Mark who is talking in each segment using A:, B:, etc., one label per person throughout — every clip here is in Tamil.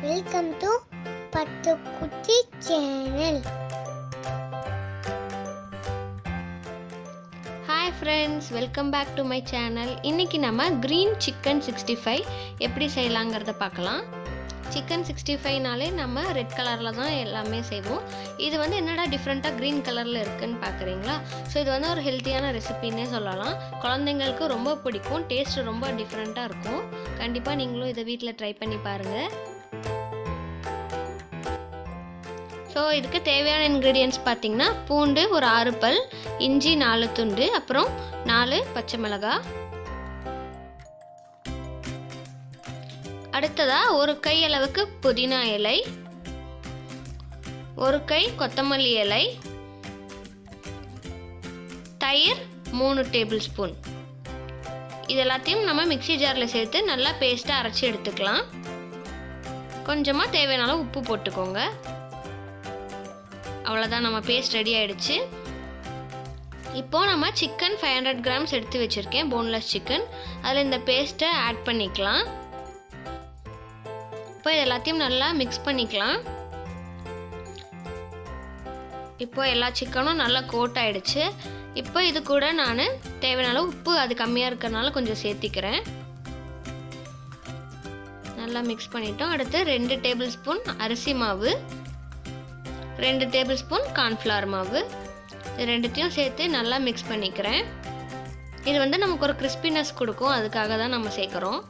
A: வெல்கம் டு பத்து குட்டி channel
B: hi friends welcome back to my channel இன்றைக்கி நம்ம க்ரீன் சிக்கன் சிக்ஸ்டி ஃபைவ் எப்படி செய்யலாங்கிறத பார்க்கலாம் சிக்கன் சிக்ஸ்டி ஃபைவ்னாலே நம்ம ரெட் கலரில் தான் எல்லாமே செய்வோம் இது வந்து என்னடா டிஃப்ரெண்ட்டாக க்ரீன் கலரில் இருக்குன்னு பார்க்குறீங்களா ஸோ இது வந்து ஒரு ஹெல்த்தியான ரெசிபின்னே சொல்லலாம் குழந்தைங்களுக்கு ரொம்ப பிடிக்கும் டேஸ்ட் ரொம்ப டிஃப்ரெண்ட்டாக இருக்கும் கண்டிப்பாக நீங்களும் இதை வீட்டில் ட்ரை பண்ணி பாருங்கள் ஸோ இதுக்கு தேவையான இன்க்ரீடியன்ஸ் பார்த்தீங்கன்னா பூண்டு ஒரு ஆறு பல் இஞ்சி நாலு துண்டு அப்புறம் நாலு பச்சை மிளகாய் அடுத்ததா ஒரு கை அளவுக்கு புதினா இலை ஒரு கை கொத்தமல்லி இலை தயிர் மூணு டேபிள் ஸ்பூன் இது எல்லாத்தையும் நம்ம மிக்ஸி ஜாரில் சேர்த்து நல்லா பேஸ்ட்டாக அரைச்சி எடுத்துக்கலாம் கொஞ்சமாக தேவையான அளவு உப்பு போட்டுக்கோங்க அவ்வளோதான் நம்ம பேஸ்ட் ரெடி ஆயிடுச்சு இப்போ நம்ம சிக்கன் ஃபைவ் ஹண்ட்ரட் கிராம்ஸ் எடுத்து வச்சுருக்கேன் போன்லெஸ் சிக்கன் அதில் இந்த பேஸ்ட்டை ஆட் பண்ணிக்கலாம் இப்போ இது எல்லாத்தையும் நல்லா மிக்ஸ் பண்ணிக்கலாம் இப்போ எல்லா சிக்கனும் நல்லா கோட் ஆயிடுச்சு இப்போ இது கூட நான் தேவையான அளவு உப்பு அது கம்மியாக இருக்கிறனால கொஞ்சம் சேர்த்திக்கிறேன் நல்லா மிக்ஸ் பண்ணிட்டோம் அடுத்து ரெண்டு டேபிள் ஸ்பூன் அரிசி மாவு ரெண்டு டேபிள் ஸ்பூன் கார்ன்ஃப்ளவர் மாவு இது ரெண்டுத்தையும் சேர்த்து நல்லா மிக்ஸ் பண்ணிக்கிறேன் இது வந்து நமக்கு ஒரு கிறிஸ்பினஸ் கொடுக்கும் அதுக்காக தான் நம்ம சேர்க்குறோம்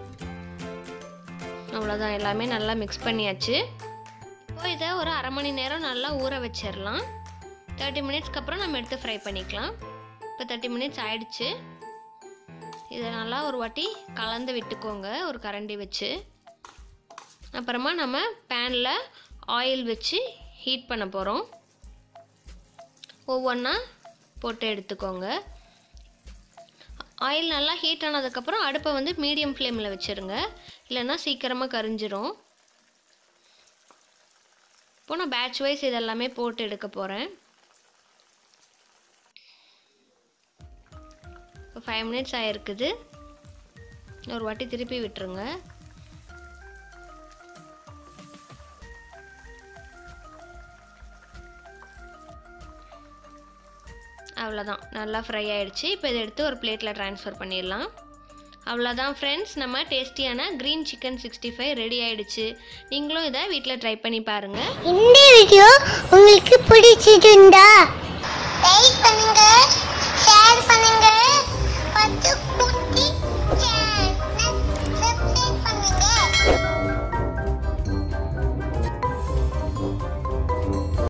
B: அவ்வளோதான் எல்லாமே நல்லா மிக்ஸ் பண்ணியாச்சு இப்போ இதை ஒரு அரை மணி நேரம் நல்லா ஊற வச்சிடலாம் தேர்ட்டி மினிட்ஸ்க்கு அப்புறம் நம்ம எடுத்து ஃப்ரை பண்ணிக்கலாம் இப்போ தேர்ட்டி மினிட்ஸ் ஆயிடுச்சு இதை நல்லா ஒரு வாட்டி கலந்து விட்டுக்கோங்க ஒரு கரண்டி வச்சு அப்புறமா நம்ம பேனில் ஆயில் வச்சு ஹீட் பண்ண போகிறோம் ஒவ்வொன்றா போட்டு எடுத்துக்கோங்க ஆயில் நல்லா ஹீட் ஆனதுக்கப்புறம் அடுப்பை வந்து மீடியம் ஃப்ளேமில் வச்சுருங்க இல்லைன்னா சீக்கிரமாக கரிஞ்சிரும் இப்போ நான் பேட்ச் வைஸ் இதெல்லாமே போட்டு எடுக்க போகிறேன் இப்போ ஃபைவ் மினிட்ஸ் ஆகிருக்குது ஒரு வாட்டி திருப்பி விட்டுருங்க அவ்வளோதான் நல்லா ஃப்ரை ஆயிடுச்சு இப்போ இதை எடுத்து ஒரு பிளேட்டில் ட்ரான்ஸ்ஃபர் பண்ணிடலாம் அவ்வளோதான் ஃப்ரெண்ட்ஸ் நம்ம டேஸ்டியான green chicken sixty five ready ஆயிடுச்சு நீங்களும் இதை வீட்டில் ட்ரை பண்ணி பாருங்கள்
A: இந்த வீடியோ உங்களுக்கு பிடிச்சிருந்தா லைக் பண்ணுங்க ஷேர் பண்ணுங்க